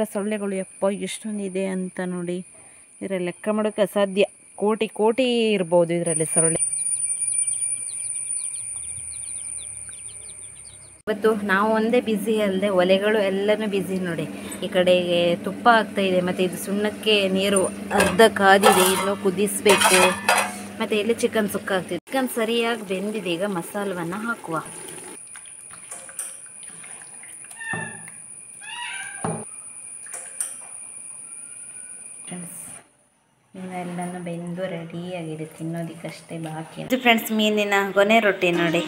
ಸೊಳ್ಳೆಗಳು ಯಪ್ಪ ಎಷ್ಟೊಂದಿದೆ ಅಂತ ನೋಡಿ ಇದರಲ್ಲಿ ಲೆಕ್ಕ ಮಾಡೋಕ್ಕೆ ಅಸಾಧ್ಯ ಕೋಟಿ ಕೋಟಿ ಇರ್ಬೋದು ಇದರಲ್ಲಿ ಸೊಳ್ಳೆ ಇವತ್ತು ನಾವು ಒಂದೇ ಬ್ಯುಸಿ ಅಲ್ಲದೆ ಒಲೆಗಳು ಎಲ್ಲನೂ ಬ್ಯುಸಿ ನೋಡಿ ಈ ಕಡೆಗೆ ತುಪ್ಪ ಆಗ್ತಾ ಇದೆ ಮತ್ತು ಇದು ಸುಣ್ಣಕ್ಕೆ ನೀರು ಅರ್ಧ ಕಾದಿದೆ ಇನ್ನು ಕುದಿಸ್ಬೇಕು ಮತ್ತು ಇಲ್ಲಿ ಚಿಕನ್ ಸುಕ್ಕ ಆಗ್ತಿದೆ ಚಿಕನ್ ಸರಿಯಾಗಿ ಬೆಂದಿದೆ ಈಗ ಮಸಾಲವನ್ನು ಹಾಕುವ ಫ್ರೆಂಡ್ಸ್ ಇವೆಲ್ಲನೂ ಬೆಂದು ರೆಡಿಯಾಗಿದೆ ತಿನ್ನೋದಕ್ಕಷ್ಟೇ ಬಾಕಿ ಇದು ಫ್ರೆಂಡ್ಸ್ ಮೀನಿನ ಗೊನೆ ರೊಟ್ಟಿ ನೋಡಿ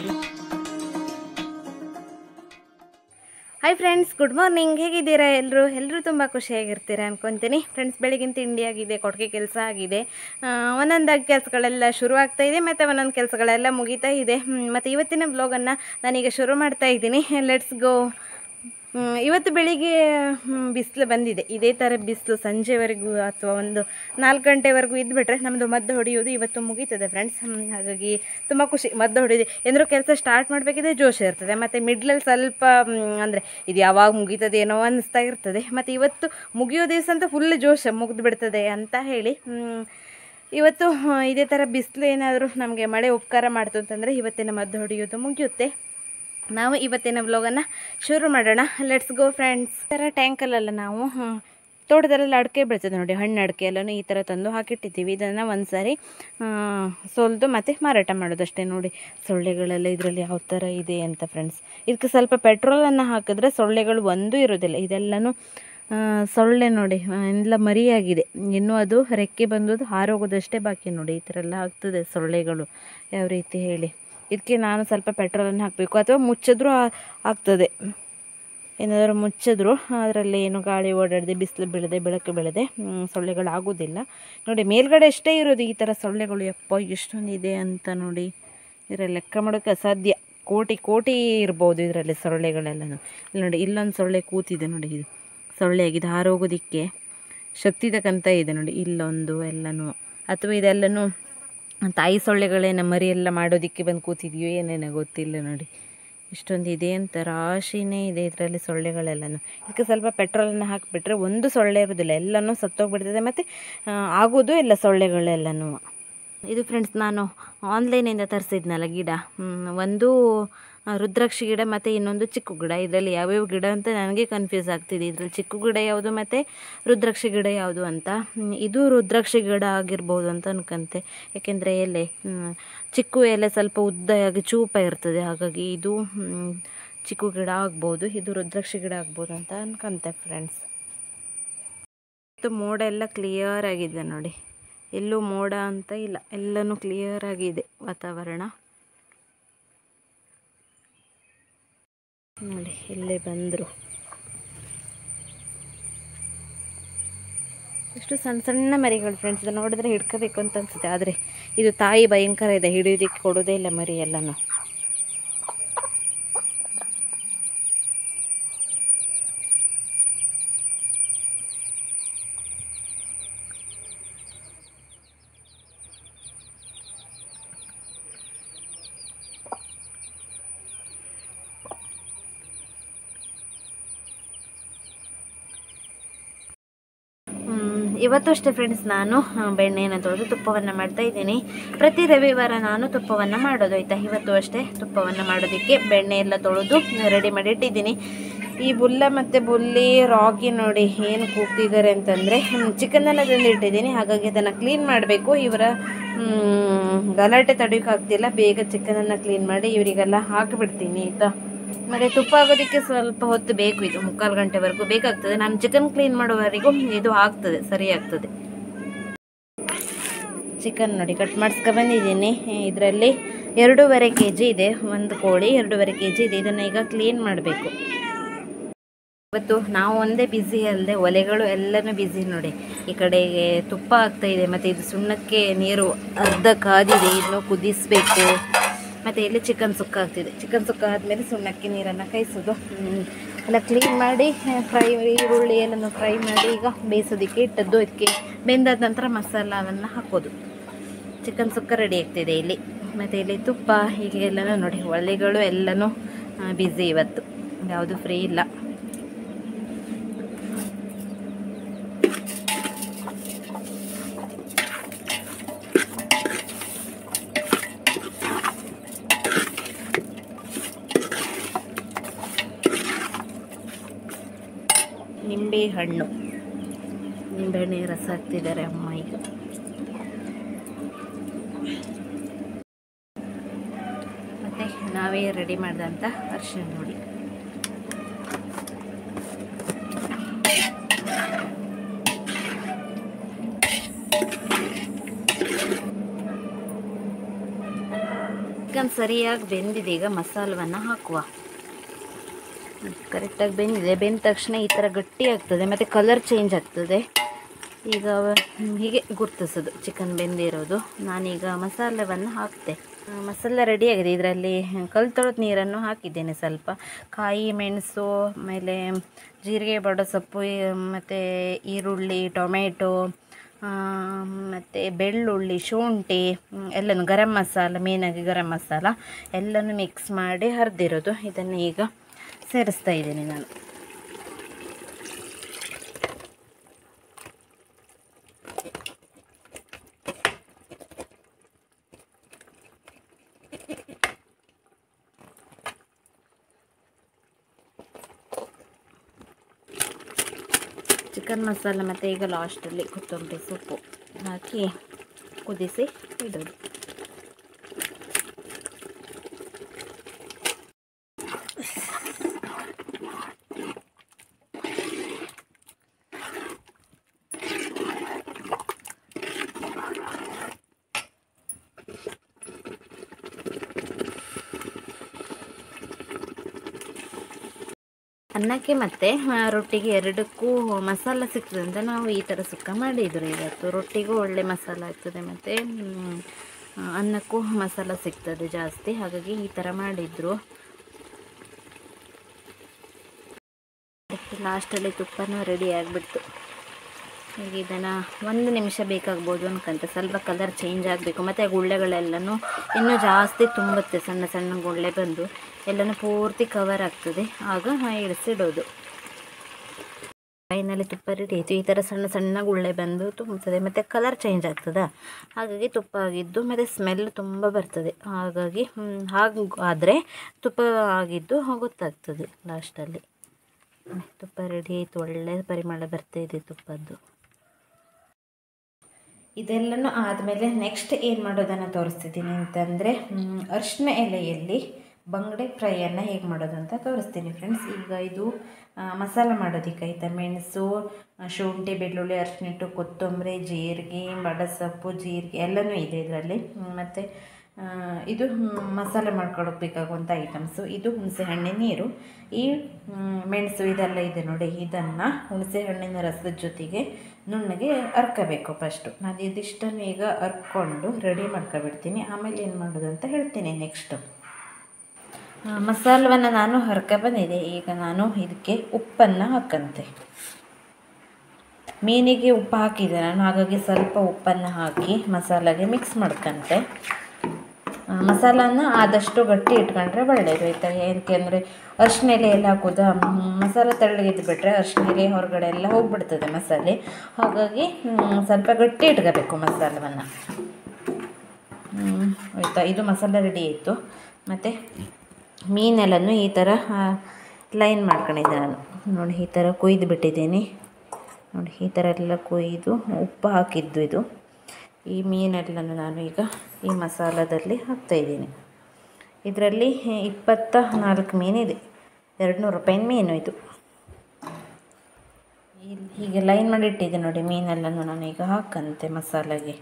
ಹಾಯ್ ಫ್ರೆಂಡ್ಸ್ ಗುಡ್ ಮಾರ್ನಿಂಗ್ ಹೇಗಿದ್ದೀರಾ ಎಲ್ಲರೂ ಎಲ್ಲರೂ ತುಂಬ ಖುಷಿಯಾಗಿರ್ತೀರಾ ಅನ್ಕೊತೀನಿ ಫ್ರೆಂಡ್ಸ್ ಬೆಳಗಿನ ತಿಂಡಿ ಆಗಿದೆ ಕೊಟ್ಟಿಗೆ ಕೆಲಸ ಆಗಿದೆ ಆ, ಒಂದೊಂದಾಗಿ ಕೆಲಸಗಳೆಲ್ಲ ಶುರು ಆಗ್ತಾ ಇದೆ ಮತ್ತು ಒಂದೊಂದು ಕೆಲಸಗಳೆಲ್ಲ ಮುಗಿತಾ ಇದೆ ಹ್ಮ್, ಮತ್ತು ಇವತ್ತಿನ ಬ್ಲಾಗನ್ನು ನಾನೀಗ ಶುರು ಮಾಡ್ತಾ ಇದ್ದೀನಿ ಲೆಟ್ಸ್ ಗೋ ಹ್ಮ್, ಇವತ್ತು ಬೆಳಿಗ್ಗೆ ಬಿಸಿಲು ಬಂದಿದೆ ಇದೇ ಥರ ಬಿಸಿಲು ಸಂಜೆವರೆಗೂ ಅಥವಾ ಒಂದು ನಾಲ್ಕು ಗಂಟೆವರೆಗೂ ಇದ್ಬಿಟ್ರೆ ನಮ್ಮದು ಮದ್ದು ಹೊಡೆಯೋದು ಇವತ್ತು ಮುಗೀತದೆ ಫ್ರೆಂಡ್ಸ್ ಹಾಗಾಗಿ ತುಂಬ ಖುಷಿ ಮದ್ದು ಹೊಡೆಯೋದು ಎಂದರೂ ಕೆಲಸ ಸ್ಟಾರ್ಟ್ ಮಾಡಬೇಕಿದ್ರೆ ಜೋಶ್ ಇರ್ತದೆ ಮತ್ತು ಮಿಡ್ಲಲ್ಲಿ ಸ್ವಲ್ಪ ಅಂದರೆ ಇದು ಯಾವಾಗ ಮುಗೀತದೆ ಏನೋ ಅನ್ನಿಸ್ತಾ ಇರ್ತದೆ ಮತ್ತು ಇವತ್ತು ಮುಗಿಯೋ ದಿವಸ ಅಂತ ಫುಲ್ ಜೋಶ್ ಮುಗಿದು ಬಿಡ್ತದೆ ಅಂತ ಹೇಳಿ ಹ್ಮ್, ಇವತ್ತು ಆ, ಇದೇ ಥರ ಬಿಸಿಲು ಏನಾದರೂ ನಮಗೆ ಮಳೆ ಉಪಕಾರ ಮಾಡ್ತು ಅಂತಂದರೆ ಇವತ್ತಿನ ಮದ್ದು ಹೊಡೆಯೋದು ಮುಗಿಯುತ್ತೆ ನಾವು ಇವತ್ತಿನ ವ್ಲಾಗನ್ನು ಶುರು ಮಾಡೋಣ ಲೆಟ್ಸ್ ಗೋ ಫ್ರೆಂಡ್ಸ್ ಈ ಥರ ಟ್ಯಾಂಕಲ್ಲೆಲ್ಲ ನಾವು ಹ್ಮ್, ತೋಟದಲ್ಲೆಲ್ಲ ಅಡಿಕೆ ಬೆಳ್ತದೆ ನೋಡಿ ಹಣ್ಣು ಅಡಿಕೆ ಎಲ್ಲನೂ ಈ ಥರ ತಂದು ಹಾಕಿಟ್ಟಿದ್ದೀವಿ ಇದನ್ನು ಒಂದು ಸಾರಿ ಸೋಲ್ದು ಮತ್ತು ಮಾರಾಟ ಮಾಡೋದಷ್ಟೇ ನೋಡಿ ಸೊಳ್ಳೆಗಳೆಲ್ಲ ಇದರಲ್ಲಿ ಯಾವ ಥರ ಇದೆ ಅಂತ ಫ್ರೆಂಡ್ಸ್ ಇದಕ್ಕೆ ಸ್ವಲ್ಪ ಪೆಟ್ರೋಲನ್ನು ಹಾಕಿದ್ರೆ ಸೊಳ್ಳೆಗಳು ಒಂದೂ ಇರೋದಿಲ್ಲ ಇದೆಲ್ಲನೂ ಆ, ಸೊಳ್ಳೆ ನೋಡಿ ಆ, ಎಲ್ಲ ಮರಿಯಾಗಿದೆ ಇನ್ನೂ ಅದು ರೆಕ್ಕೆ ಬಂದದ್ದು ಹಾರೋಗೋದಷ್ಟೇ ಬಾಕಿ ನೋಡಿ ಈ ಥರ ಎಲ್ಲ ಆಗ್ತದೆ ಸೊಳ್ಳೆಗಳು ಯಾವ ರೀತಿ ಹೇಳಿ ಇದಕ್ಕೆ ನಾನು ಸ್ವಲ್ಪ ಪೆಟ್ರೋಲನ್ನು ಹಾಕಬೇಕು ಅಥವಾ ಮುಚ್ಚಿದ್ರೂ ಆ- ಆಗ್ತದೆ ಏನಾದರೂ ಮುಚ್ಚಿದ್ರು ಅದರಲ್ಲಿ ಏನು ಗಾಳಿ ಓಡಾಡದೆ ಬಿಸಿಲು ಬೀಳದೆ ಬೆಳಕು ಬೀಳದೆ ಹ್ಮ್, ಸೊಳ್ಳೆಗಳು ಆಗೋದಿಲ್ಲ ನೋಡಿ ಮೇಲ್ಗಡೆ ಅಷ್ಟೇ ಇರೋದು ಈ ಥರ ಸೊಳ್ಳೆಗಳು ಯಪ್ಪ ಎಷ್ಟೊಂದಿದೆ ಅಂತ ನೋಡಿ ಇದರಲ್ಲಿ ಲೆಕ್ಕ ಮಾಡೋಕ್ಕೆ ಅಸಾಧ್ಯ ಕೋಟಿ ಕೋಟಿ ಇರ್ಬೋದು ಇದರಲ್ಲಿ ಸೊಳ್ಳೆಗಳೆಲ್ಲನೂ ಇಲ್ಲಿ ನೋಡಿ ಇಲ್ಲೊಂದು ಸೊಳ್ಳೆ ಕೂತಿದೆ ನೋಡಿ ಇದು ಸೊಳ್ಳೆ ಆಗಿದೆ ಹಾರೋಗೋದಿಕ್ಕೆ ಶಕ್ತಿ ತಕ್ಕಂತ ಇದೆ ನೋಡಿ ಇಲ್ಲೊಂದು ಎಲ್ಲನೂ ಅಥವಾ ಇದೆಲ್ಲನೂ ತಾಯಿ ಸೊಳ್ಳೆಗಳೇನ ಮರಿ ಎಲ್ಲ ಮಾಡೋದಕ್ಕೆ ಬಂದು ಕೂತಿದೆಯೋ ಏನೇನೋ ಗೊತ್ತಿಲ್ಲ ನೋಡಿ ಇಷ್ಟೊಂದು ಇದೆ ಅಂತ ರಾಶಿನೇ ಇದೆ ಇದರಲ್ಲಿ ಸೊಳ್ಳೆಗಳೆಲ್ಲನೂ ಇದಕ್ಕೆ ಸ್ವಲ್ಪ ಪೆಟ್ರೋಲನ್ನು ಹಾಕಿಬಿಟ್ರೆ ಒಂದು ಸೊಳ್ಳೆ ಇರೋದಿಲ್ಲ ಎಲ್ಲನೂ ಸತ್ತೋಗ್ಬಿಡ್ತದೆ ಮತ್ತು ಆಗೋದು ಇಲ್ಲ ಸೊಳ್ಳೆಗಳೆಲ್ಲನೂ ಇದು ಫ್ರೆಂಡ್ಸ್ ನಾನು ಆನ್ಲೈನಿಂದ ತರಿಸಿದ್ನಲ್ಲ ಗಿಡ ಹ್ಮ್, ಒಂದು ಆ, ರುದ್ರಾಕ್ಷಿ ಗಿಡ ಮತ್ತು ಇನ್ನೊಂದು ಚಿಕ್ಕು ಗಿಡ ಇದರಲ್ಲಿ ಯಾವ್ಯಾವ ಗಿಡ ಅಂತ ನನಗೆ ಕನ್ಫ್ಯೂಸ್ ಆಗ್ತಿದೆ ಇದರಲ್ಲಿ ಚಿಕ್ಕು ಗಿಡ ಯಾವುದು ಮತ್ತು ರುದ್ರಾಕ್ಷಿ ಗಿಡ ಯಾವುದು ಅಂತ ಹ್ಮ್, ಇದು ರುದ್ರಾಕ್ಷಿ ಗಿಡ ಆಗಿರ್ಬೋದು ಅಂತ ಅನ್ಕಂತೆ ಯಾಕೆಂದರೆ ಎಲೆ ಹ್ಮ್, ಚಿಕ್ಕು ಎಲೆ ಸ್ವಲ್ಪ ಉದ್ದವಾಗಿ ಚೂಪ ಇರ್ತದೆ ಹಾಗಾಗಿ ಇದು ಹ್ಮ್, ಚಿಕ್ಕು ಗಿಡ ಆಗ್ಬೋದು ಇದು ರುದ್ರಾಕ್ಷಿ ಗಿಡ ಆಗ್ಬೋದು ಅಂತ ಅನ್ಕಂತೆ ಫ್ರೆಂಡ್ಸ್ ಮತ್ತು ಮೋಡ ಎಲ್ಲ ಕ್ಲಿಯರ್ ಆಗಿದೆ ನೋಡಿ ಎಲ್ಲೂ ಮೋಡ ಅಂತ ಇಲ್ಲ ಎಲ್ಲನೂ ಕ್ಲಿಯರ್ ಆಗಿದೆ ವಾತಾವರಣ ನೋಡಿ ಇಲ್ಲೇ ಬಂದರು ಎಷ್ಟು ಸಣ್ಣ ಸಣ್ಣ ಮರಿಗಳು ಫ್ರೆಂಡ್ಸ್ ಇದು ನೋಡಿದ್ರೆ ಹಿಡ್ಕೋಬೇಕು ಅಂತ ಅನ್ಸುತ್ತೆ ಆದರೆ ಇದು ತಾಯಿ ಭಯಂಕರ ಇದೆ ಹಿಡಿಯೋದಕ್ಕೆ ಕೊಡೋದೇ ಇಲ್ಲ ಮರಿ ಎಲ್ಲನೂ ಹ್ಮ್, ಇವತ್ತು ಅಷ್ಟೇ ಫ್ರೆಂಡ್ಸ್ ನಾನು ಆ, ಬೆಣ್ಣೆಯನ್ನು ತೊಳೆದು ತುಪ್ಪವನ್ನು ಮಾಡ್ತಾ ಇದ್ದೀನಿ ಪ್ರತಿ ರವಿವಾರ ನಾನು ತುಪ್ಪವನ್ನು ಮಾಡೋದು ಆಯಿತಾ ಇವತ್ತು ಅಷ್ಟೇ ತುಪ್ಪವನ್ನು ಮಾಡೋದಕ್ಕೆ ಬೆಣ್ಣೆ ಎಲ್ಲ ತೊಳೆದು ರೆಡಿ ಮಾಡಿ ಇಟ್ಟಿದ್ದೀನಿ ಈ ಬುಲ್ಲ ಮತ್ತು ಬುಲ್ಲಿ ರಾಗಿ ನೋಡಿ ಏನು ಕೂಗ್ತಿದ್ದಾರೆ ಅಂತಂದರೆ ಚಿಕನ್ನೆಲ್ಲ ತಂದು ಇಟ್ಟಿದ್ದೀನಿ ಹಾಗಾಗಿ ಅದನ್ನು ಕ್ಲೀನ್ ಮಾಡಬೇಕು ಇವರ ಹ್ಮ್, ಗಲಾಟೆ ತಡೆಯೋಕ್ಕಾಗ್ತಿಲ್ಲ ಬೇಗ ಚಿಕನನ್ನು ಕ್ಲೀನ್ ಮಾಡಿ ಇವರಿಗೆಲ್ಲ ಹಾಕಿಬಿಡ್ತೀನಿ ಆಯಿತಾ ಮತ್ತು ತುಪ್ಪ ಆಗೋದಕ್ಕೆ ಸ್ವಲ್ಪ ಹೊತ್ತು ಬೇಕು ಇದು ಮುಕ್ಕಾಲು ಗಂಟೆವರೆಗೂ ಬೇಕಾಗ್ತದೆ ನಾನು ಚಿಕನ್ ಕ್ಲೀನ್ ಮಾಡುವವರೆಗೂ ಇದು ಆಗ್ತದೆ ಸರಿ ಆಗ್ತದೆ ಚಿಕನ್ ನೋಡಿ ಕಟ್ ಮಾಡಿಸ್ಕೊ ಬಂದಿದ್ದೀನಿ ಇದರಲ್ಲಿ ಎರಡೂವರೆ ಕೆ ಜಿ ಇದೆ ಒಂದು ಕೋಳಿ ಎರಡೂವರೆ ಕೆ ಜಿ ಇದೆ ಇದನ್ನು ಈಗ ಕ್ಲೀನ್ ಮಾಡಬೇಕು ಇವತ್ತು ನಾವು ಒಂದೇ ಬ್ಯುಸಿ ಅಲ್ಲದೆ ಒಲೆಗಳು ಎಲ್ಲನೂ ಬ್ಯುಸಿ ನೋಡಿ ಈ ಕಡೆಗೆ ತುಪ್ಪ ಆಗ್ತಾ ಇದೆ ಮತ್ತು ಇದು ಸುಣ್ಣಕ್ಕೆ ನೀರು ಅರ್ಧ ಕಾದಿದೆ ಇನ್ನು ಕುದಿಸ್ಬೇಕು ಮತ್ತು ಇಲ್ಲಿ ಚಿಕನ್ ಸುಕ್ಕ ಆಗ್ತಿದೆ ಚಿಕನ್ ಸುಕ್ಕ ಆದಮೇಲೆ ಸುಣ್ಣಕ್ಕೆ ನೀರನ್ನು ಕಾಯಿಸೋದು ಹ್ಮ್. ಎಲ್ಲ ಕ್ಲೀನ್ ಮಾಡಿ ಫ್ರೈ ಈರುಳ್ಳಿ ಎಲ್ಲನೂ ಫ್ರೈ ಮಾಡಿ ಈಗ ಬೇಯಿಸೋದಕ್ಕೆ ಇಟ್ಟದ್ದು ಇದಕ್ಕೆ ಬೆಂದಾದ ನಂತರ ಮಸಾಲವನ್ನು ಹಾಕೋದು ಚಿಕನ್ ಸುಕ್ಕ ರೆಡಿ ಆಗ್ತಿದೆ ಇಲ್ಲಿ ಮತ್ತು ಇಲ್ಲಿ ತುಪ್ಪ ಹೀಗೆ ಎಲ್ಲನೂ ನೋಡಿ ಒಲೆಗಳು ಎಲ್ಲನೂ ಬ್ಯುಸಿ ಇವತ್ತು ಯಾವುದು ಫ್ರೀ ಇಲ್ಲ ನಿಂಬೆ ಹಣ್ಣು ನಿಂಬೆಹಣ್ಣಿನ ರಸ ಹಾಕ್ತಿದ್ದಾರೆ ಅಮ್ಮ ಈಗ ಮತ್ತು ನಾವೇ ರೆಡಿ ಮಾಡಿದಂಥ ಅರಿಶಿನ ನೋಡಿ ಚಿಕನ್ ಸರಿಯಾಗಿ ಬೆಂದಿದೆ ಈಗ ಮಸಾಲವನ್ನು ಹಾಕುವ ಕರೆಕ್ಟಾಗಿ ಬೆಂದಿದೆ ಬೆಂದ ತಕ್ಷಣ ಈ ಥರ ಗಟ್ಟಿ ಆಗ್ತದೆ ಮತ್ತು ಕಲರ್ ಚೇಂಜ್ ಆಗ್ತದೆ ಈಗ ಹೀಗೆ ಗುರ್ತಿಸೋದು ಚಿಕನ್ ಬೆಂದಿರೋದು ನಾನೀಗ ಮಸಾಲವನ್ನು ಹಾಕ್ತೆ ಆ, ಮಸಾಲ ರೆಡಿಯಾಗಿದೆ ಇದರಲ್ಲಿ ಕಲ್ ತೊಳೆದ ನೀರನ್ನು ಹಾಕಿದ್ದೇನೆ ಸ್ವಲ್ಪ ಕಾಯಿ ಮೆಣಸು ಆಮೇಲೆ ಜೀರಿಗೆ ಬಡ ಸೊಪ್ಪು ಮತ್ತು ಈರುಳ್ಳಿ ಟೊಮೆಟೊ ಮತ್ತು ಬೆಳ್ಳುಳ್ಳಿ ಶುಂಠಿ ಹ್ಮ್, ಎಲ್ಲನೂ ಗರಂ ಮಸಾಲ ಮೇನಾಗಿ ಗರಂ ಮಸಾಲ ಎಲ್ಲನೂ ಮಿಕ್ಸ್ ಮಾಡಿ ಹರಿದಿರೋದು ಇದನ್ನು ಈಗ ಸೇರಿಸ್ತಾ ಇದ್ದೀನಿ ನಾನು ಚಿಕನ್ ಮಸಾಲ ಮತ್ತು ಈಗ ಲಾಸ್ಟಲ್ಲಿ ಕೊತ್ತಂಬರಿ ಸೊಪ್ಪು ಹಾಕಿ ಕುದಿಸಿ ಇಡೋದು ಅನ್ನಕ್ಕೆ ಮತ್ತು ರೊಟ್ಟಿಗೆ ಎರಡಕ್ಕೂ ಮಸಾಲ ಸಿಗ್ತದೆ ಅಂತ ನಾವು ಈ ಥರ ಸುಕ್ಕ ಮಾಡಿದ್ರು ಇವತ್ತು ರೊಟ್ಟಿಗೂ ಒಳ್ಳೆ ಮಸಾಲ ಆಗ್ತದೆ ಮತ್ತು ಮ್, ಅನ್ನಕ್ಕೂ ಮಸಾಲ ಸಿಗ್ತದೆ ಜಾಸ್ತಿ ಹಾಗಾಗಿ ಈ ಥರ ಮಾಡಿದ್ರು ಲಾಸ್ಟಲ್ಲಿ ತುಪ್ಪನೂ ರೆಡಿ ಆಗಿಬಿಡ್ತು ಈಗ ಇದನ್ನು ಒಂದು ನಿಮಿಷ ಬೇಕಾಗ್ಬೋದು ಅನ್ಕಂತ ಸ್ವಲ್ಪ ಕಲರ್ ಚೇಂಜ್ ಆಗಬೇಕು ಮತ್ತು ಗುಳ್ಳೆಗಳೆಲ್ಲನೂ ಇನ್ನೂ ಜಾಸ್ತಿ ತುಂಬುತ್ತೆ ಸಣ್ಣ ಸಣ್ಣ ಗುಳ್ಳೆ ಬಂದು ಎಲ್ಲನೂ ಪೂರ್ತಿ ಕವರ್ ಆಗ್ತದೆ ಆಗ ಇಳಿಸಿಡೋದು ಕೈನಲ್ಲಿ ತುಪ್ಪ ರೆಡಿ ಆಯಿತು ಈ ಥರ ಸಣ್ಣ ಸಣ್ಣ ಗುಳ್ಳೆ ಬಂದು ತುಂಬುತ್ತದೆ ಮತ್ತು ಕಲರ್ ಚೇಂಜ್ ಆಗ್ತದಾ ಹಾಗಾಗಿ ತುಪ್ಪ ಆಗಿದ್ದು ಮತ್ತು ಸ್ಮೆಲ್ ತುಂಬ ಬರ್ತದೆ ಹಾಗಾಗಿ ಹಾಗೆ ಆದರೆ ತುಪ್ಪ ಆಗಿದ್ದು ಗೊತ್ತಾಗ್ತದೆ ಲಾಸ್ಟಲ್ಲಿ ತುಪ್ಪ ರೆಡಿ ಆಯಿತು ಒಳ್ಳೆ ಪರಿಮಳ ಬರ್ತಾ ಇದೆ ತುಪ್ಪದ್ದು ಇದೆಲ್ಲನೂ ಆದಮೇಲೆ ನೆಕ್ಸ್ಟ್ ಏನು ಮಾಡೋದನ್ನು ತೋರಿಸ್ತಿದ್ದೀನಿ ಅಂತಂದರೆ ಅರಿಶಿನ ಎಲೆಯಲ್ಲಿ ಬಂಗಡೆ ಫ್ರೈಯನ್ನು ಹೇಗೆ ಮಾಡೋದು ಅಂತ ತೋರಿಸ್ತೀನಿ ಫ್ರೆಂಡ್ಸ್ ಈಗ ಇದು ಆ, ಮಸಾಲ ಮಾಡೋದಕ್ಕೆ ಆಯಿತಾ ಮೆಣಸು ಆ, ಶುಂಠಿ ಬೆಳ್ಳುಳ್ಳಿ ಅರಿಶಿನಿಟ್ಟು ಕೊತ್ತಂಬರಿ ಜೀರಿಗೆ ಬಡಸೊಪ್ಪು ಜೀರಿಗೆ ಎಲ್ಲನೂ ಇದೆ ಇದರಲ್ಲಿ ಮತ್ತು ಇದು ಮ್, ಮಸಾಲೆ ಮಾಡ್ಕೊಳ್ಳೋಕೆ ಬೇಕಾಗುವಂಥ ಐಟಮ್ಸು ಇದು ಹುಣಸೆ ಹಣ್ಣಿನ ನೀರು ಈ ಮ್, ಮೆಣಸು ಇದೆಲ್ಲ ಇದೆ ನೋಡಿ ಇದನ್ನು ಹುಣಸೆ ಹಣ್ಣಿನ ರಸದ ಜೊತೆಗೆ ನುಣ್ಣಗೆ ಅರ್ಕಬೇಕು ಫಸ್ಟು ನಾನು ಇದಿಷ್ಟನ್ನು ಈಗ ಅರ್ಕೊಂಡು ರೆಡಿ ಮಾಡ್ಕೊಬಿಡ್ತೀನಿ ಆಮೇಲೆ ಏನು ಮಾಡೋದು ಅಂತ ಹೇಳ್ತೀನಿ ನೆಕ್ಸ್ಟು ಮಸಾಲವನ್ನು ನಾನು ಹರ್ಕ ಬಂದಿದೆ ಈಗ ನಾನು ಇದಕ್ಕೆ ಉಪ್ಪನ್ನು ಹಾಕಂತೆ ಮೀನಿಗೆ ಉಪ್ಪು ಹಾಕಿದೆ ನಾನು ಹಾಗಾಗಿ ಸ್ವಲ್ಪ ಉಪ್ಪನ್ನು ಹಾಕಿ ಮಸಾಲೆಗೆ ಮಿಕ್ಸ್ ಮಾಡ್ಕಂತೆ ಆ, ಮಸಾಲಾನ ಆದಷ್ಟು ಗಟ್ಟಿ ಇಟ್ಕೊಂಡ್ರೆ ಒಳ್ಳೆಯದು ಆಯಿತಾ ಏನಕ್ಕೆ ಅರ್ಶಿನ ಎಲೆ ಎಲ್ಲ ಹಾಕೋದಾ ಮ್, ಮಸಾಲ ತೆಳ್ಳಗಿದ್ದು ಬಿಟ್ಟರೆ ಅರ್ಶಿನ ಎಲೆ ಹೊರಗಡೆ ಎಲ್ಲ ಹೋಗ್ಬಿಡ್ತದೆ ಮಸಾಲೆ ಹಾಗಾಗಿ ಮ್, ಸ್ವಲ್ಪ ಗಟ್ಟಿ ಇಟ್ಕೋಬೇಕು ಮಸಾಲವನ್ನು ಆಯಿತಾ ಇದು ಮಸಾಲೆ ರೆಡಿ ಆಯಿತು ಮತ್ತು ಮೀನೆಲ್ಲನೂ ಈ ಥರ ಲೈನ್ ಮಾಡ್ಕೊಂಡಿದ್ದೆ ನಾನು ನೋಡಿ ಈ ಥರ ಕೊಯ್ದು ಬಿಟ್ಟಿದ್ದೀನಿ ನೋಡಿ ಈ ಥರ ಎಲ್ಲ ಕೊಯ್ದು ಉಪ್ಪು ಹಾಕಿದ್ದು ಇದು ಈ ಮೀನೆಲ್ಲನೂ ನಾನು ಈಗ ಈ ಮಸಾಲದಲ್ಲಿ ಹಾಕ್ತಾಯಿದ್ದೀನಿ ಇದರಲ್ಲಿ ಇಪ್ಪತ್ತ ನಾಲ್ಕು ಮೀನಿದೆ ಎರಡು ನೂರು ರೂಪಾಯಿನ ಮೀನು ಇದು ಇಲ್ಲಿ ಹೀಗೆ ಲೈನ್ ಮಾಡಿ ಇಟ್ಟಿದ್ದೆ ನೋಡಿ ಮೀನೆಲ್ಲನೂ ನಾನು ಈಗ ಹಾಕಂತೆ ಮಸಾಲೆಗೆ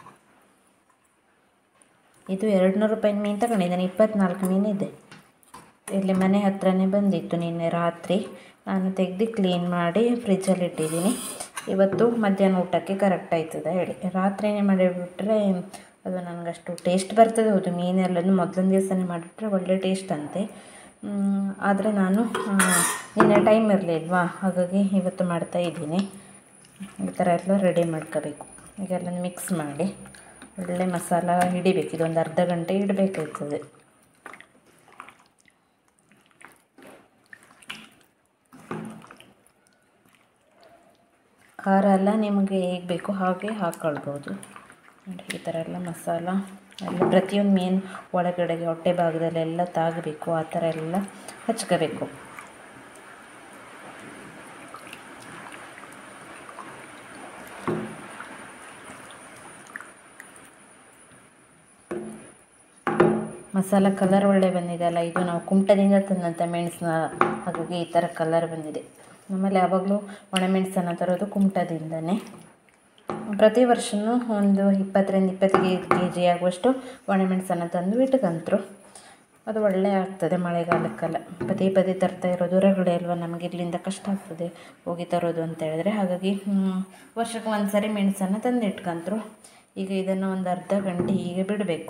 ಇದು ಎರಡು ನೂರು ರೂಪಾಯಿನ ಮೀನು ತಗೊಂಡಿದ್ದೇನೆ ಇಪ್ಪತ್ನಾಲ್ಕು ಮೀನಿದೆ ಇಲ್ಲಿ ಮನೆ ಹತ್ರನೇ ಬಂದಿತ್ತು ನಿನ್ನೆ ರಾತ್ರಿ ನಾನು ತೆಗೆದು ಕ್ಲೀನ್ ಮಾಡಿ ಫ್ರಿಜ್ಜಲ್ಲಿ ಇಟ್ಟಿದ್ದೀನಿ ಇವತ್ತು ಮಧ್ಯಾಹ್ನ ಊಟಕ್ಕೆ ಕರೆಕ್ಟ್ ಆಯ್ತದ ಹೇಳಿ ರಾತ್ರಿನೇ ಮಾಡಿಬಿಟ್ರೆ ಅದು ನನಗಷ್ಟು ಟೇಸ್ಟ್ ಬರ್ತದೆ ಹೌದು ಮೀನೆಲ್ಲನೂ ಮೊದಲನೇ ದಿವಸನೇ ಮಾಡಿಬಿಟ್ರೆ ಒಳ್ಳೆ ಟೇಸ್ಟ್ ಅಂತೆ ಆದರೆ ನಾನು ಆ, ನಿನ್ನೆ ಟೈಮ್ ಇರಲಿಲ್ವಾ ಹಾಗಾಗಿ ಇವತ್ತು ಮಾಡ್ತಾ ಇದ್ದೀನಿ ಈ ಥರ ಎಲ್ಲ ರೆಡಿ ಮಾಡ್ಕೋಬೇಕು ಈಗೆಲ್ಲ ಮಿಕ್ಸ್ ಮಾಡಿ ಒಳ್ಳೆ ಮಸಾಲ ಹಿಡಿಬೇಕು ಇದೊಂದು ಅರ್ಧ ಗಂಟೆ ಇಡಬೇಕಾಗ್ತದೆ ಖಾರ ಎಲ್ಲ ನಿಮಗೆ ಹೇಗೆ ಬೇಕು ಹಾಗೆ ಹಾಕ್ಕೊಳ್ಬೋದು ನೋಡಿ ಈ ಥರ ಎಲ್ಲ ಮಸಾಲ ಎಲ್ಲ ಪ್ರತಿಯೊಂದು ಮೀನು ಒಳಗಡೆಗೆ ಹೊಟ್ಟೆ ಭಾಗದಲ್ಲೆಲ್ಲ ತಾಗಬೇಕು ಆ ಥರ ಎಲ್ಲ ಹಚ್ಕೋಬೇಕು ಮಸಾಲ ಕಲರ್ ಒಳ್ಳೆ ಬಂದಿದೆ ಅಲ್ಲ ಇದು ನಾವು ಕುಮಟದಿಂದ ತಂದಂಥ ಮೆಣಸನ್ನ ಹಾಗಾಗಿ ಈ ಥರ ಕಲರ್ ಬಂದಿದೆ ನಮ್ಮಲ್ಲಿ ಯಾವಾಗಲೂ ಒಣಮೆಣಸನ್ನು ತರೋದು ಕುಮಟದಿಂದನೇ ಪ್ರತಿ ವರ್ಷವೂ ಒಂದು ಇಪ್ಪತ್ತರಿಂದ ಇಪ್ಪತ್ತೈದು ಕೆ ಜಿ ಆಗುವಷ್ಟು ಒಣಮೆಣಸನ್ನು ತಂದು ಇಟ್ಕೊಂತ್ರು ಅದು ಒಳ್ಳೆ ಆಗ್ತದೆ ಮಳೆಗಾಲಕ್ಕೆಲ್ಲ ಪದೇ ಪದೇ ತರ್ತಾ ಇರೋದು ಹೊರಗಡೆ ಅಲ್ವಾ ನಮಗೆ ಇಲ್ಲಿಂದ ಕಷ್ಟ ಆಗ್ತದೆ ಹೋಗಿ ತರೋದು ಅಂತ ಹೇಳಿದ್ರೆ ಹಾಗಾಗಿ ಹ್ಮ್, ವರ್ಷಕ್ಕೆ ಒಂದು ಸರಿ ಮೆಣಸನ್ನು ತಂದು ಇಟ್ಕೊಂತ್ರು ಈಗ ಇದನ್ನು ಒಂದು ಅರ್ಧ ಗಂಟೆ ಹೀಗೆ ಬಿಡಬೇಕು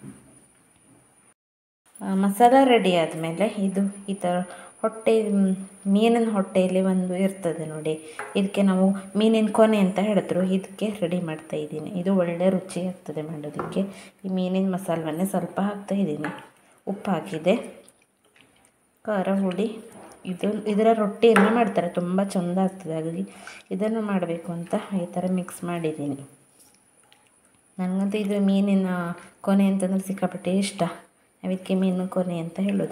ಆ, ಮಸಾಲ ರೆಡಿ ಆದಮೇಲೆ ಇದು ಈ ಥರ ಹೊಟ್ಟೆ ಮ್, ಮೀನಿನ ಹೊಟ್ಟೆಯಲ್ಲಿ ಒಂದು ಇರ್ತದೆ ನೋಡಿ ಇದಕ್ಕೆ ನಾವು ಮೀನಿನ ಕೊನೆ ಅಂತ ಹೇಳಿದ್ರು ಇದಕ್ಕೆ ರೆಡಿ ಮಾಡ್ತಾ ಇದ್ದೀನಿ ಇದು ಒಳ್ಳೆ ರುಚಿ ಆಗ್ತದೆ ಮಾಡೋದಕ್ಕೆ ಈ ಮೀನಿನ ಮಸಾಲವನ್ನೇ ಸ್ವಲ್ಪ ಹಾಕ್ತಾ ಇದ್ದೀನಿ ಉಪ್ಪು ಹಾಕಿದೆ ಖಾರ ಹುಳಿ ಇದು ಇದರ ರೊಟ್ಟಿಯನ್ನು ಮಾಡ್ತಾರೆ ತುಂಬ ಚೆಂದ ಆಗ್ತದೆ ಹಾಗಾಗಿ ಇದನ್ನು ಮಾಡಬೇಕು ಅಂತ ಈ ಥರ ಮಿಕ್ಸ್ ಮಾಡಿದ್ದೀನಿ ನನಗಂತೂ ಇದು ಮೀನಿನ ಕೊನೆ ಅಂತಂದ್ರೆ ಸಿಕ್ಕಾಪಟ್ಟೆ ಇಷ್ಟ ಅದಕ್ಕೆ ಮೀನು ಕೊನೆ ಅಂತ ಹೇಳೋದು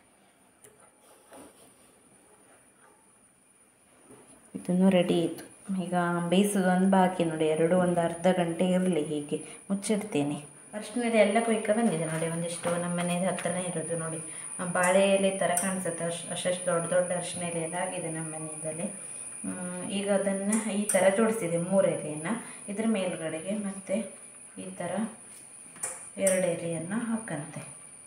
ಇದನ್ನು ರೆಡಿ ಇತ್ತು ಈಗ ಬೇಯಿಸೋದು ಒಂದು ಬಾಕಿ ನೋಡಿ ಎರಡು ಒಂದು ಅರ್ಧ ಗಂಟೆ ಇರಲಿ ಹೀಗೆ ಮುಚ್ಚಿಡ್ತೀನಿ ಅರ್ಶಿನಲ್ಲಿ ಎಲ್ಲ ಕೊಯ್ಕ ಬಂದಿದೆ ನೋಡಿ ಒಂದಿಷ್ಟು ನಮ್ಮ ಮನೆ ಹತ್ರನೇ ಇರೋದು ನೋಡಿ ಆ ಬಾಳೆ ಎಲೆ ಥರ ಕಾಣಿಸುತ್ತೆ ಅಷ್ಟು ಅಷ್ಟಷ್ಟು ದೊಡ್ಡ ದೊಡ್ಡ ಅರ್ಶಿನ ಎಲೆ ಎಲ್ಲ ಆಗಿದೆ ನಮ್ಮ ಮನೆಯಲ್ಲಿ ಹ್ಮ್, ಈಗ ಅದನ್ನು ಈ ಥರ ಜೋಡಿಸಿದೆ ಮೂರು ಎಲೆಯನ್ನು ಇದ್ರ ಮೇಲ್ಗಡೆಗೆ ಮತ್ತು ಈ ಥರ ಎರಡು ಎಲೆಯನ್ನು ಹಾಕಂತೆ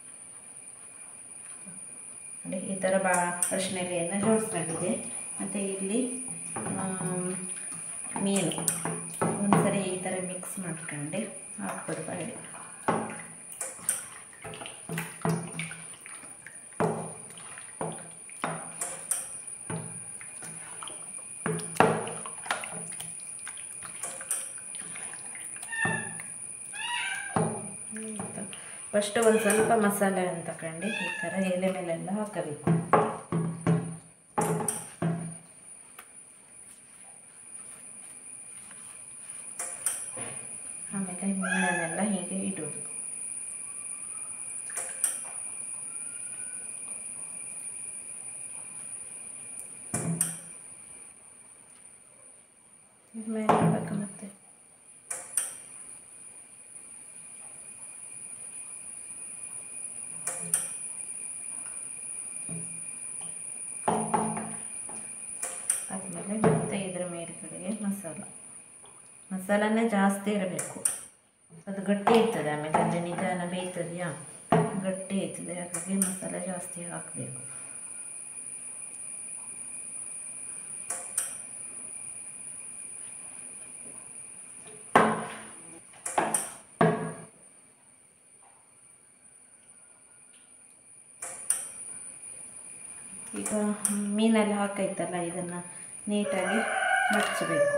ನೋಡಿ ಈ ಥರ ಬಾ ಅರಿಶಿನ ಎಲೆಯನ್ನು ಜೋಡಿಸ್ಕೊಂಡಿದೆ ಮತ್ತು ಇಲ್ಲಿ ಆಮ್, ಮೀನು ಒಂದ್ಸರಿ ಈ ಥರ ಮಿಕ್ಸ್ ಮಾಡ್ಕೊಂಡು ಹಾಕ್ಬೋದು ಬಾಳೆ ಫಸ್ಟ್ ಒಂದು ಸ್ವಲ್ಪ ಮಸಾಲೆ ಅಂತ ತಗೊಂಡು ಈ ಥರ ಎಲೆ ಮೇಲೆಲ್ಲ ಹಾಕಬೇಕು ಆಮೇಲೆ ಮೀನನ್ನೆಲ್ಲ ಹೀಗೆ ಇಡೋದು ಮೇಲೆ ಇಡ್ಬೇಕು ಮತ್ತೆ ಆದಮೇಲೆ ಮತ್ತೆ ಇದ್ರ ಮೇಲ್ಗಡೆಗೆ ಮಸಾಲ ಮಸಾಲನೇ ಜಾಸ್ತಿ ಇರಬೇಕು ಅದು ಗಟ್ಟಿ ಇರ್ತದೆ ಆಮೇಲೆ ಅಂದರೆ ನಿಧಾನ ಬೇಯ್ತದೆಯಾ ಗಟ್ಟಿ ಇರ್ತದೆ ಹಾಗಾಗಿ ಮಸಾಲೆ ಜಾಸ್ತಿ ಹಾಕಬೇಕು ಈಗ ಮೀನೆಲ್ಲ ಹಾಕೈತಲ್ಲ ಇದನ್ನು ನೀಟಾಗಿ ಮಡಚಬೇಕು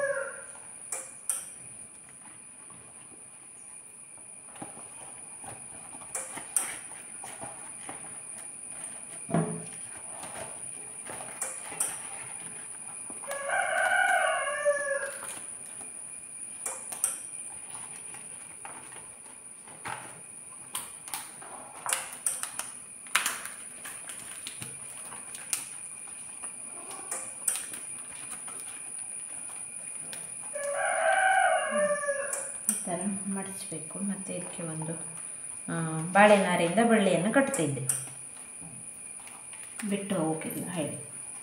ಈ ಥರ ಮಡಚಬೇಕು ಮತ್ತು ಇದಕ್ಕೆ ಒಂದು ಆ, ಬಾಳೆನಾರಿಂದ ಬಳ್ಳಿಯನ್ನು ಕಟ್ತಿದ್ದೆ ಬಿಟ್ಟು ಹೋಗಿಲ್ಲ ಹೇಳಿ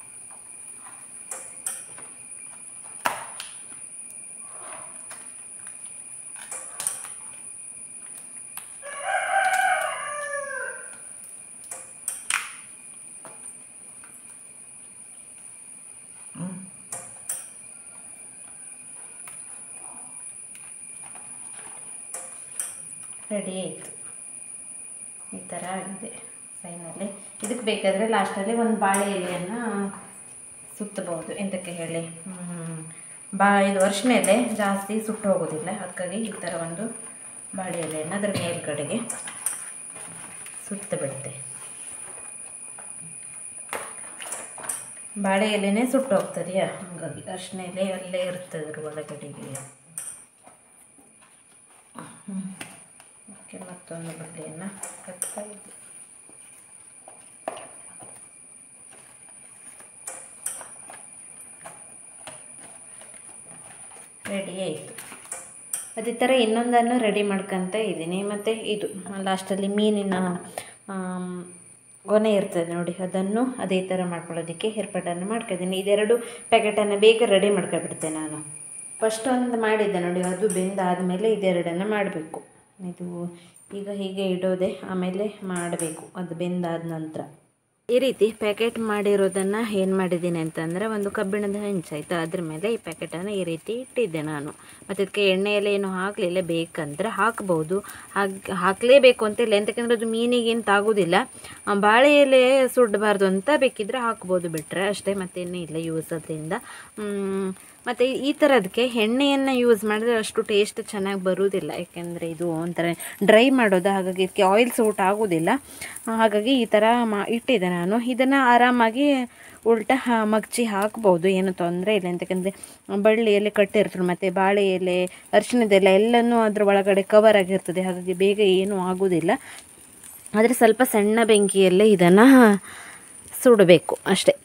ರೆಡಿ ಆಯಿತು ಈ ಥರ ಆಗಿದೆ ಫೈನಲಿ ಇದಕ್ಕೆ ಬೇಕಾದರೆ ಲಾಸ್ಟಲ್ಲಿ ಒಂದು ಬಾಳೆ ಎಲೆಯನ್ನು ಸುತ್ತಬಹುದು ಎಂತಕ್ಕೆ ಹೇಳಿ ಹ್ಮ್, ಬಾ ಇದು ಅರಿಶಿನ ಎಲೆ ಜಾಸ್ತಿ ಸುಟ್ಟು ಹೋಗೋದಿಲ್ಲ ಅದಕ್ಕಾಗಿ ಈ ಥರ ಒಂದು ಬಾಳೆ ಎಲೆಯನ್ನು ಅದರ ಮೇಲ್ಗಡೆಗೆ ಸುತ್ತ ಬಿಡುತ್ತೆ ಬಾಳೆ ಎಲೆನೇ ಸುಟ್ಟು ಹೋಗ್ತದೆಯಾ ಹಾಗಾಗಿ ಅರಿಶಿನ ಎಲೆ ಅಲ್ಲೇ ಇರ್ತದೆ ಅದ್ರ ಒಳಗಡೆಗೆ ಅದಕ್ಕೆ ಮತ್ತೊಂದು ಬಟ್ಟೆಯನ್ನು ಕಟ್ತಾ ಇದ್ದೆ ರೆಡಿ ಆಯಿತು ಅದೇ ಥರ ಇನ್ನೊಂದನ್ನು ರೆಡಿ ಮಾಡ್ಕೊತ ಇದ್ದೀನಿ ಮತ್ತು ಇದು ಲಾಸ್ಟಲ್ಲಿ ಮೀನಿನ ಆಮ್, ಗೊನೆ ಇರ್ತದೆ ನೋಡಿ ಅದನ್ನು ಅದೇ ಥರ ಮಾಡ್ಕೊಳ್ಳೋದಕ್ಕೆ ಏರ್ಪಾಟನ್ನು ಮಾಡ್ಕೊಂಡಿದ್ದೀನಿ ಇದೆರಡು ಪ್ಯಾಕೆಟನ್ನು ಬೇಗ ರೆಡಿ ಮಾಡ್ಕೊಬಿಡ್ತೆ ನಾನು ಫಸ್ಟ್ ಒಂದು ಮಾಡಿದ್ದೆ ನೋಡಿ ಅದು ಬೆಂದಾದಮೇಲೆ ಇದೆರಡನ್ನು ಮಾಡಬೇಕು ಇದು ಈಗ ಹೀಗೆ ಇಡೋದೆ ಆಮೇಲೆ ಮಾಡಬೇಕು ಅದು ಬೆಂದಾದ ನಂತರ ಈ ರೀತಿ ಪ್ಯಾಕೆಟ್ ಮಾಡಿರೋದನ್ನು ಏನು ಮಾಡಿದ್ದೀನಿ ಅಂತಂದರೆ ಒಂದು ಕಬ್ಬಿಣದ ಹಂಚಾಯ್ತು ಅದ್ರ ಮೇಲೆ ಈ ಪ್ಯಾಕೆಟನ್ನು ಈ ರೀತಿ ಇಟ್ಟಿದ್ದೆ ನಾನು ಮತ್ತು ಇದಕ್ಕೆ ಎಣ್ಣೆ ಎಲ್ಲ ಏನು ಹಾಕಲಿಲ್ಲ ಬೇಕಂದ್ರೆ ಹಾಕ್ಬೋದು ಹಾಗೆ ಹಾಕಲೇಬೇಕು ಅಂತ ಇಲ್ಲ ಎಂತಕ್ಕಂದ್ರೆ ಅದು ಮೀನಿಗೇನು ತಾಗೋದಿಲ್ಲ ಆ, ಬಾಳೆ ಎಲೆ ಸುಡಬಾರ್ದು ಅಂತ ಬೇಕಿದ್ರೆ ಹಾಕ್ಬೋದು ಬಿಟ್ಟರೆ ಅಷ್ಟೇ ಮತ್ತೇನೇ ಇಲ್ಲ ಯೂಸ್ ಅದರಿಂದ ಮತ್ತು ಈ ಥರದಕ್ಕೆ ಎಣ್ಣೆಯನ್ನು ಯೂಸ್ ಮಾಡಿದ್ರೆ ಅಷ್ಟು ಟೇಸ್ಟ್ ಚೆನ್ನಾಗಿ ಬರುವುದಿಲ್ಲ ಯಾಕೆಂದರೆ ಇದು ಒಂಥರ ಡ್ರೈ ಮಾಡೋದು ಹಾಗಾಗಿ ಇದಕ್ಕೆ ಆಯಿಲ್ ಸೂಟ್ ಆಗೋದಿಲ್ಲ ಆ, ಹಾಗಾಗಿ ಈ ಥರ ಮಾ ಇಟ್ಟಿದ್ದೆ ನಾನು ಇದನ್ನು ಆರಾಮಾಗಿ ಉಲ್ಟಾ ಹಾ- ಮಗ್ಚಿ ಹಾಕ್ಬೋದು ಏನು ತೊಂದರೆ ಇಲ್ಲ ಯಾಕಂದರೆ ಬಳ್ಳಿಯಲ್ಲಿ ಕಟ್ಟಿರ್ತಾರೆ ಮತ್ತು ಬಾಳೆ ಎಲೆ ಅರಿಶಿಣದ ಎಲೆ ಎಲ್ಲನೂ ಅದ್ರ ಒಳಗಡೆ ಕವರ್ ಆಗಿರ್ತದೆ ಹಾಗಾಗಿ ಬೇಗ ಏನೂ ಆಗೋದಿಲ್ಲ ಆದರೆ ಸ್ವಲ್ಪ ಸಣ್ಣ ಬೆಂಕಿಯಲ್ಲೇ ಇದನ್ನು ಸುಡಬೇಕು ಅಷ್ಟೇ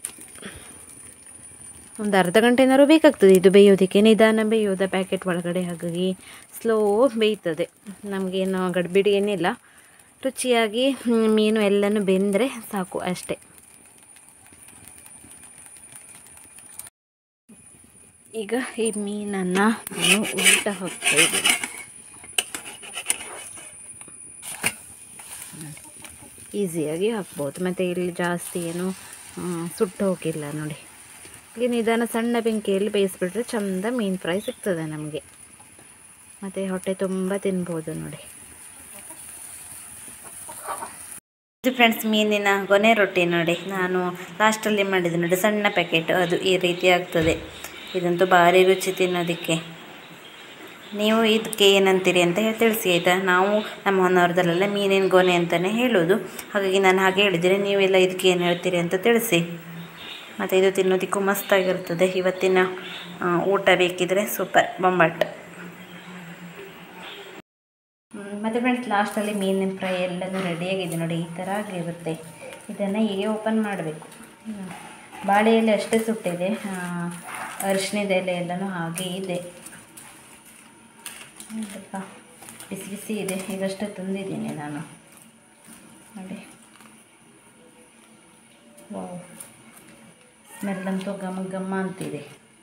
ಒಂದು ಅರ್ಧ ಗಂಟೆನಾರು ಬೇಕಾಗ್ತದೆ ಇದು ಬೇಯೋದಕ್ಕೆ ನಿಧಾನ ಬೇಯೋದ ಪ್ಯಾಕೆಟ್ ಒಳಗಡೆ ಹಾಗಾಗಿ ಸ್ಲೋ ಬೇಯ್ತದೆ ನಮಗೇನು ಗಡ್ಬಿಡಿ ಏನಿಲ್ಲ ರುಚಿಯಾಗಿ ಹ್ಮ್, ಮೀನು ಎಲ್ಲನೂ ಬೆಂದರೆ ಸಾಕು ಅಷ್ಟೇ ಈಗ ಈ ಮೀನನ್ನು ನಾನು ಉಲ್ಟ ಹಾಕ್ತಾ ಇದ್ದೀನಿ ಈಸಿಯಾಗಿ ಹಾಕ್ಬೋದು ಮತ್ತು ಇಲ್ಲಿ ಜಾಸ್ತಿ ಏನು ಆ, ಸುಟ್ಟು ಹೋಗಿಲ್ಲ ನೋಡಿ ಈಗ ನಿಧಾನ ಸಣ್ಣ ಬೆಂಕಿಯಲ್ಲಿ ಬೇಯಿಸ್ಬಿಟ್ರೆ ಚಂದ ಮೀನು ಫ್ರೈ ಸಿಗ್ತದೆ ನಮಗೆ ಮತ್ತು ಹೊಟ್ಟೆ ತುಂಬ ತಿನ್ಬೋದು ನೋಡಿ ಇದು ಫ್ರೆಂಡ್ಸ್ ಮೀನಿನ ಕೊನೆ ರೊಟ್ಟಿ ನೋಡಿ ನಾನು ಲಾಸ್ಟಲ್ಲಿ ಮಾಡಿದೆ ನೋಡಿ ಸಣ್ಣ ಪ್ಯಾಕೆಟ್ ಅದು ಈ ರೀತಿ ಆಗ್ತದೆ ಇದಂತೂ ಭಾರಿ ರುಚಿ ತಿನ್ನೋದಕ್ಕೆ ನೀವು ಇದಕ್ಕೆ ಏನಂತೀರಿ ಅಂತ ಹೇಳಿ ತಿಳಿಸಿ ಆಯಿತಾ ನಾವು ನಮ್ಮ ಹೊನ್ನವರದಲ್ಲೆಲ್ಲ ಮೀನಿನ ಗೊನೆ ಅಂತಲೇ ಹೇಳೋದು ಹಾಗಾಗಿ ನಾನು ಹಾಗೆ ಹೇಳಿದ್ದೀನಿ ನೀವೆಲ್ಲ ಇದಕ್ಕೆ ಏನು ಹೇಳ್ತೀರಿ ಅಂತ ತಿಳಿಸಿ ಮತ್ತು ಇದು ತಿನ್ನೋದಕ್ಕೂ ಮಸ್ತಾಗಿರ್ತದೆ ಇವತ್ತಿನ ಆ, ಊಟ ಬೇಕಿದ್ರೆ ಸೂಪರ್ ಬೊಂಬಾಟ್ ಮತ್ತು ಫ್ರೆಂಡ್ಸ್ ಲಾಸ್ಟಲ್ಲಿ ಮೀನಿನ ಫ್ರೈ ಎಲ್ಲನೂ ರೆಡಿಯಾಗಿದೆ ನೋಡಿ ಈ ಥರ ಆಗಿರುತ್ತೆ ಇದನ್ನು ಹೀಗೆ ಓಪನ್ ಮಾಡಬೇಕು ಬಾಳೆ ಎಲೆ ಅಷ್ಟೇ ಸುಟ್ಟಿದೆ ಅರಿಶಿಣದ ಎಲೆ ಎಲ್ಲನೂ ಹಾಗೆ ಇದೆ ನೋಡಪ್ಪ ಬಿಸಿ ಬಿಸಿ ಇದೆ ಈಗಷ್ಟೇ ತಂದಿದ್ದೀನಿ ನಾನು ನೋಡಿ ವಾವ್ ಸ್ಮೆಲ್ಲಂತೂ ಘಮ ಘಮ ಅಂತಿದೆ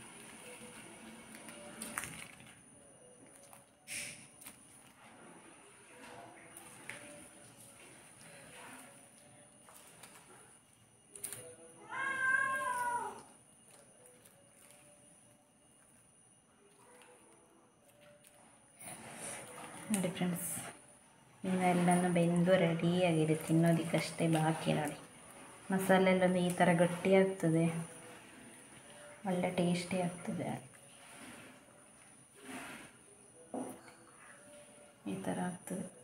ನೋಡಿ ಫ್ರೆಂಡ್ಸ್ ಎಲ್ಲನೂ ಬೆಂದು ರೆಡಿಯಾಗಿದೆ ತಿನ್ನೋದಕ್ಕಷ್ಟೇ ಬಾಕಿ ನೋಡಿ ಮಸಾಲೆ ಎಲ್ಲ ಈ ಥರ ಗಟ್ಟಿ ಆಗ್ತದೆ ಒಳ್ಳೆ ಟೇಸ್ಟಿ ಆಗ್ತದೆ ಈ ಥರ ಆಗ್ತದೆ